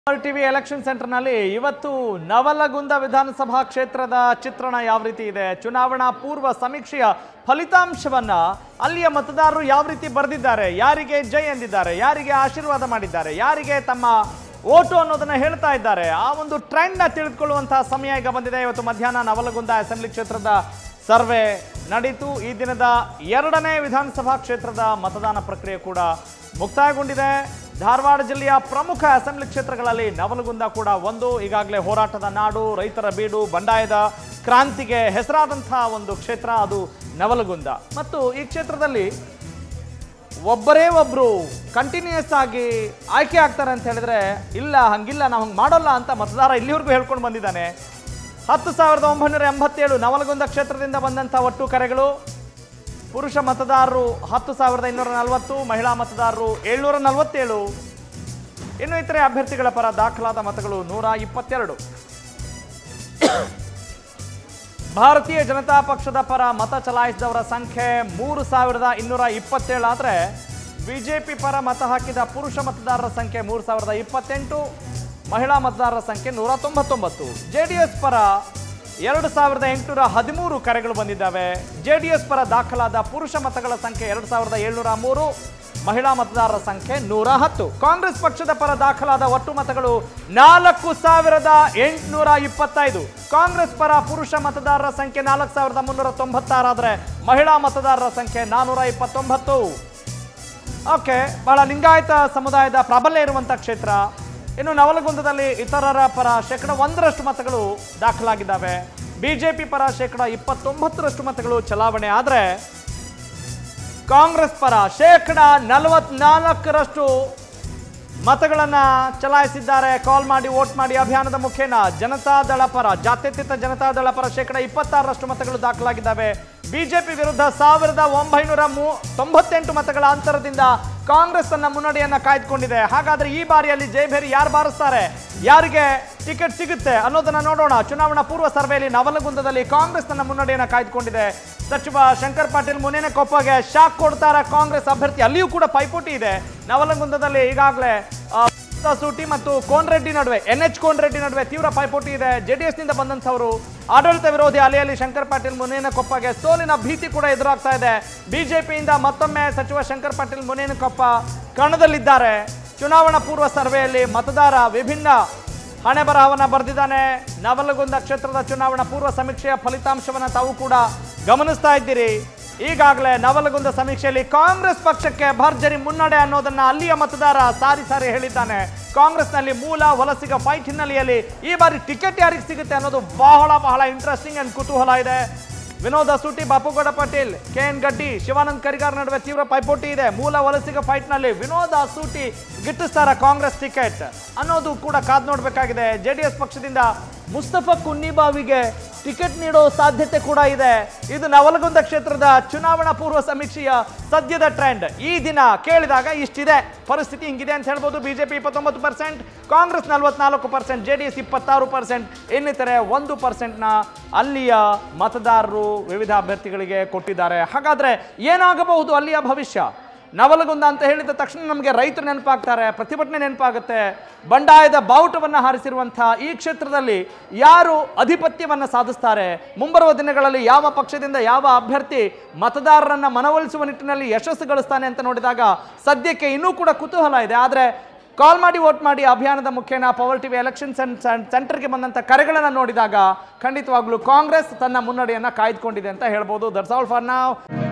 TV election ಸೆಂಟರ್ನಲ್ಲಿ ಇವತ್ತು ನವಲಗುಂದ ವಿಧಾನಸಭಾ ಕ್ಷೇತ್ರದ ಚಿತ್ರಣ ಯಾವ ರೀತಿ ಇದೆ ಚುನಾವಣಾ ಪೂರ್ವ ಸಮೀಕ್ಷೆಯ ಫಲಿತಾಂಶವನ್ನ ಅಲ್ಲಿಯ ಮತದಾರರು ಯಾವ ರೀತಿ ಬರೆದಿದ್ದಾರೆ ಯಾರಿಗೆ ಜೈ ಎಂದಿದ್ದಾರೆ ಯಾರಿಗೆ ಆಶೀರ್ವಾದ ಮಾಡಿದ್ದಾರೆ ಯಾರಿಗೆ ತಮ್ಮ ಓಟು ಅನ್ನೋದನ್ನ ಹೇಳ್ತಾ ಇದ್ದಾರೆ ಆ ಒಂದು ಟ್ರೆಂಡ್ ನ ತಿಳಿದುಕೊಳ್ಳುವಂತಹ ಸಮಯ ಈಗ ಬಂದಿದೆ ಇವತ್ತು ಮಧ್ಯಾಹ್ನ ನವಲಗುಂದ ಅಸೆಂಬ್ಲಿ ಕ್ಷೇತ್ರದ ಸರ್ವೆ ನಡೀತು ಈ ದಿನದ ಎರಡನೇ ವಿಧಾನಸಭಾ ಕ್ಷೇತ್ರದ ಮತದಾನ ಪ್ರಕ್ರಿಯೆ ಕೂಡ ಮುಕ್ತಾಯಗೊಂಡಿದೆ ಧಾರವಾಡ ಜಿಲ್ಲೆಯ ಪ್ರಮುಖ ಅಸೆಂಬ್ಲಿ ಕ್ಷೇತ್ರಗಳಲ್ಲಿ ನವಲಗುಂದ ಕೂಡ ಒಂದು ಈಗಾಗಲೇ ಹೋರಾಟದ ನಾಡು ರೈತರ ಬೀಡು ಬಂಡಾಯದ ಕ್ರಾಂತಿಗೆ ಹೆಸರಾದಂತಹ ಒಂದು ಕ್ಷೇತ್ರ ಅದು ನವಲಗುಂದ ಮತ್ತು ಈ ಕ್ಷೇತ್ರದಲ್ಲಿ ಒಬ್ಬರೇ ಒಬ್ರು ಕಂಟಿನ್ಯೂಸ್ ಆಗಿ ಆಯ್ಕೆ ಆಗ್ತಾರೆ ಅಂತ ಹೇಳಿದ್ರೆ ಇಲ್ಲ ಹಂಗಿಲ್ಲ ನಾವು ಹಂಗೆ ಮಾಡೋಲ್ಲ ಅಂತ ಮತದಾರ ಇಲ್ಲಿವರೆಗೂ ಹೇಳ್ಕೊಂಡು ಬಂದಿದ್ದಾನೆ ಹತ್ತು ಸಾವಿರದ ಒಂಬೈನೂರ ಎಂಬತ್ತೇಳು ನವಲಗುಂದ ಕ್ಷೇತ್ರದಿಂದ ಬಂದಂಥ ಒಟ್ಟು ಕರೆಗಳು ಪುರುಷ ಮತದಾರರು ಹತ್ತು ಸಾವಿರದ ಇನ್ನೂರ ನಲವತ್ತು ಮಹಿಳಾ ಮತದಾರರು ಏಳ್ನೂರ ನಲವತ್ತೇಳು ಇನ್ನು ಇತರೆ ಅಭ್ಯರ್ಥಿಗಳ ಪರ ದಾಖಲಾದ ಮತಗಳು ನೂರ ಇಪ್ಪತ್ತೆರಡು ಭಾರತೀಯ ಜನತಾ ಪಕ್ಷದ ಪರ ಮತ ಚಲಾಯಿಸಿದವರ ಸಂಖ್ಯೆ ಮೂರು ಸಾವಿರದ ಇನ್ನೂರ ಇಪ್ಪತ್ತೇಳು ಆದರೆ ಬಿಜೆಪಿ ಪರ ಮತ ಹಾಕಿದ ಪುರುಷ ಮತದಾರರ ಸಂಖ್ಯೆ ಮೂರು ಸಾವಿರದ ಇಪ್ಪತ್ತೆಂಟು ಮಹಿಳಾ ಮತದಾರರ ಸಂಖ್ಯೆ ನೂರ ತೊಂಬತ್ತೊಂಬತ್ತು ಜೆ ಡಿ ಎಸ್ ಪರ ಎರಡು ಸಾವಿರದ ಎಂಟುನೂರ ಹದಿಮೂರು ಕರೆಗಳು ಬಂದಿದ್ದಾವೆ ಜೆ ಡಿ ಎಸ್ ಪರ ದಾಖಲಾದ ಪುರುಷ ಮತಗಳ ಸಂಖ್ಯೆ ಎರಡು ಸಾವಿರದ ಏಳ್ನೂರ ಮೂರು ಮಹಿಳಾ ಮತದಾರರ ಸಂಖ್ಯೆ ನೂರ ಹತ್ತು ಕಾಂಗ್ರೆಸ್ ಪಕ್ಷದ ಪರ ದಾಖಲಾದ ಒಟ್ಟು ಮತಗಳು ನಾಲ್ಕು ಸಾವಿರದ ಎಂಟುನೂರ ಇಪ್ಪತ್ತೈದು ಕಾಂಗ್ರೆಸ್ ಪರ ಪುರುಷ ಮತದಾರರ ಸಂಖ್ಯೆ ನಾಲ್ಕು ಸಾವಿರದ ಮುನ್ನೂರ ತೊಂಬತ್ತಾರಾದರೆ ಮಹಿಳಾ ಮತದಾರರ ಸಂಖ್ಯೆ ನಾನ್ನೂರ ಇಪ್ಪತ್ತೊಂಬತ್ತು ಓಕೆ ಬಹಳ ಲಿಂಗಾಯತ ಸಮುದಾಯದ ಪ್ರಾಬಲ್ಯ ಇರುವಂಥ ಕ್ಷೇತ್ರ ಇನ್ನು ನವಲಗುಂದದಲ್ಲಿ ಇತರರ ಪರ ಶೇಕಡ ಒಂದರಷ್ಟು ಮತಗಳು ದಾಖಲಾಗಿದ್ದಾವೆ ಬಿಜೆಪಿ ಪರ ಶೇಕಡ ಇಪ್ಪತ್ತೊಂಬತ್ತರಷ್ಟು ಮತಗಳು ಚಲಾವಣೆ ಆದರೆ ಕಾಂಗ್ರೆಸ್ ಪರ ಶೇಕಡ ನಲವತ್ನಾಲ್ಕರಷ್ಟು ಮತಗಳನ್ನ ಚಲಾಯಿಸಿದ್ದಾರೆ ಕಾಲ್ ಮಾಡಿ ವೋಟ್ ಮಾಡಿ ಅಭಿಯಾನದ ಮುಖೇನ ಜನತಾದಳ ಪರ ಜಾತ್ಯತೀತ ಜನತಾದಳ ಪರ ಶೇಕಡ ಇಪ್ಪತ್ತಾರರಷ್ಟು ಮತಗಳು ದಾಖಲಾಗಿದ್ದಾವೆ ಬಿಜೆಪಿ ವಿರುದ್ಧ ಸಾವಿರದ ಒಂಬೈನೂರ ಮೂ ತೊಂಬತ್ತೆಂಟು ಮತಗಳ ಅಂತರದಿಂದ ಕಾಂಗ್ರೆಸ್ ತನ್ನ ಮುನ್ನಡೆಯನ್ನ ಕಾಯ್ದುಕೊಂಡಿದೆ ಹಾಗಾದ್ರೆ ಈ ಬಾರಿಯಲ್ಲಿ ಜಯಭೇರಿ ಯಾರು ಬಾರಿಸ್ತಾರೆ ಯಾರಿಗೆ ಟಿಕೆಟ್ ಸಿಗುತ್ತೆ ಅನ್ನೋದನ್ನ ನೋಡೋಣ ಚುನಾವಣಾ ಪೂರ್ವ ಸರ್ವೆಯಲ್ಲಿ ನವಲಗುಂದದಲ್ಲಿ ಕಾಂಗ್ರೆಸ್ ತನ್ನ ಮುನ್ನಡೆಯನ್ನ ಕಾಯ್ದುಕೊಂಡಿದೆ ಸಚಿವ ಶಂಕರ್ ಪಾಟೀಲ್ ಮುನೇನಕೊಪ್ಪಗೆ ಶಾಕ್ ಕೊಡ್ತಾರ ಕಾಂಗ್ರೆಸ್ ಅಭ್ಯರ್ಥಿ ಅಲ್ಲಿಯೂ ಕೂಡ ಪೈಪೋಟಿ ಇದೆ ನವಲಗುಂದದಲ್ಲಿ ಈಗಾಗಲೇ ಸೂಟಿ ಮತ್ತು ಕೋನ್ರೆಡ್ಡಿ ನಡುವೆ ಎನ್ ಎಚ್ ಕೋನ್ರೆಡ್ಡಿ ನಡುವೆ ತೀವ್ರ ಪೈಪೋಟಿ ಇದೆ ಜೆಡಿಎಸ್ ನಿಂದ ಬಂದಂಥವರು ಆಡಳಿತ ವಿರೋಧಿ ಅಲೆಯಲ್ಲಿ ಶಂಕರ್ ಪಾಟೀಲ್ ಮುನೇನಕೊಪ್ಪಗೆ ಸೋಲಿನ ಭೀತಿ ಕೂಡ ಎದುರಾಗ್ತಾ ಇದೆ ಬಿಜೆಪಿಯಿಂದ ಮತ್ತೊಮ್ಮೆ ಸಚಿವ ಶಂಕರ್ ಪಾಟೀಲ್ ಮುನೇನಕೊಪ್ಪ ಕಣದಲ್ಲಿದ್ದಾರೆ ಚುನಾವಣಾ ಪೂರ್ವ ಸರ್ವೆಯಲ್ಲಿ ಮತದಾರ ವಿಭಿನ್ನ ಹಣೆ ಬರಹವನ್ನ ಬರೆದಿದ್ದಾನೆ ನವಲಗುಂದ ಕ್ಷೇತ್ರದ ಚುನಾವಣಾ ಪೂರ್ವ ಸಮೀಕ್ಷೆಯ ಫಲಿತಾಂಶವನ್ನ ತಾವು ಕೂಡ ಗಮನಿಸ್ತಾ ಇದ್ದೀರಿ ಈಗಾಗಲೇ ನವಲಗುಂದ ಸಮೀಕ್ಷೆಯಲ್ಲಿ ಕಾಂಗ್ರೆಸ್ ಪಕ್ಷಕ್ಕೆ ಭರ್ಜರಿ ಮುನ್ನಡೆ ಅನ್ನೋದನ್ನ ಅಲ್ಲಿಯ ಮತದಾರ ಸಾರಿ ಸಾರಿ ಹೇಳಿದ್ದಾನೆ ಕಾಂಗ್ರೆಸ್ನಲ್ಲಿ ಮೂಲ ವಲಸಿಗ ಫೈಟ್ ಹಿನ್ನೆಲೆಯಲ್ಲಿ ಈ ಬಾರಿ ಟಿಕೆಟ್ ಯಾರಿಗೆ ಸಿಗುತ್ತೆ ಅನ್ನೋದು ಬಹಳ ಬಹಳ ಇಂಟ್ರೆಸ್ಟಿಂಗ್ ಅಂಡ್ ಕುತೂಹಲ ಇದೆ ವಿನೋದ್ ಅಸೂಟಿ ಬಾಪುಗೌಡ ಪಾಟೀಲ್ ಕೆ ಎನ್ ಗಡ್ಡಿ ಶಿವಾನಂದ್ ಕರಿಗಾರ್ ನಡುವೆ ತೀವ್ರ ಪೈಪೋಟಿ ಇದೆ ಮೂಲ ವಲಸಿಗ ಫೈಟ್ ನಲ್ಲಿ ವಿನೋದ್ ಅಸೂಟಿ ಗಿಟ್ಟಿಸ್ತಾರ ಕಾಂಗ್ರೆಸ್ ಟಿಕೆಟ್ ಅನ್ನೋದು ಕೂಡ ಕಾದ್ ನೋಡಬೇಕಾಗಿದೆ ಜೆಡಿಎಸ್ ಪಕ್ಷದಿಂದ ಮುಸ್ತಫಾ ಕುನ್ನಿಬಾವಿಗೆ ಟಿಕೆಟ್ ನೀಡೋ ಸಾಧ್ಯತೆ ಕೂಡ ಇದೆ ಇದು ನವಲಗುಂದ ಕ್ಷೇತ್ರದ ಚುನಾವಣಾ ಪೂರ್ವ ಸಮೀಕ್ಷೆಯ ಸದ್ಯದ ಟ್ರೆಂಡ್ ಈ ದಿನ ಕೇಳಿದಾಗ ಇಷ್ಟಿದೆ ಪರಿಸ್ಥಿತಿ ಹಿಂಗಿದೆ ಅಂತ ಹೇಳ್ಬೋದು ಬಿಜೆಪಿ ಇಪ್ಪತ್ತೊಂಬತ್ತು ಪರ್ಸೆಂಟ್ ಕಾಂಗ್ರೆಸ್ ನಲವತ್ನಾಲ್ಕು ಪರ್ಸೆಂಟ್ ಜೆ ಡಿ ಎಸ್ ಇಪ್ಪತ್ತಾರು ಪರ್ಸೆಂಟ್ ಇನ್ನಿತರೆ ಒಂದು ಪರ್ಸೆಂಟ್ನ ಅಲ್ಲಿಯ ಮತದಾರರು ವಿವಿಧ ಅಭ್ಯರ್ಥಿಗಳಿಗೆ ಕೊಟ್ಟಿದ್ದಾರೆ ಹಾಗಾದ್ರೆ ಏನಾಗಬಹುದು ಅಲ್ಲಿಯ ಭವಿಷ್ಯ ನವಲಗುಂದ ಅಂತ ಹೇಳಿದ ತಕ್ಷಣ ನಮಗೆ ರೈತರು ನೆನಪಾಗ್ತಾರೆ ಪ್ರತಿಭಟನೆ ನೆನಪಾಗುತ್ತೆ ಬಂಡಾಯದ ಬಾವುಟವನ್ನು ಹಾರಿಸಿರುವಂಥ ಈ ಕ್ಷೇತ್ರದಲ್ಲಿ ಯಾರು ಅಧಿಪತ್ಯವನ್ನು ಸಾಧಿಸ್ತಾರೆ ಮುಂಬರುವ ದಿನಗಳಲ್ಲಿ ಯಾವ ಪಕ್ಷದಿಂದ ಯಾವ ಅಭ್ಯರ್ಥಿ ಮತದಾರರನ್ನ ಮನವೊಲಿಸುವ ನಿಟ್ಟಿನಲ್ಲಿ ಯಶಸ್ಸು ಗಳಿಸ್ತಾನೆ ಅಂತ ನೋಡಿದಾಗ ಸದ್ಯಕ್ಕೆ ಇನ್ನೂ ಕೂಡ ಕುತೂಹಲ ಇದೆ ಆದರೆ ಕಾಲ್ ಮಾಡಿ ವೋಟ್ ಮಾಡಿ ಅಭಿಯಾನದ ಮುಖೇನ ಪವರ್ ಟಿವಿ ಎಲೆಕ್ಷನ್ ಸೆಂಟರ್ಗೆ ಬಂದಂಥ ಕರೆಗಳನ್ನು ನೋಡಿದಾಗ ಖಂಡಿತವಾಗ್ಲೂ ಕಾಂಗ್ರೆಸ್ ತನ್ನ ಮುನ್ನಡೆಯನ್ನು ಕಾಯ್ದುಕೊಂಡಿದೆ ಅಂತ ಹೇಳ್ಬೋದು ದಟ್ಸ್ ಆಲ್ ಫಾರ್ ನಾವ್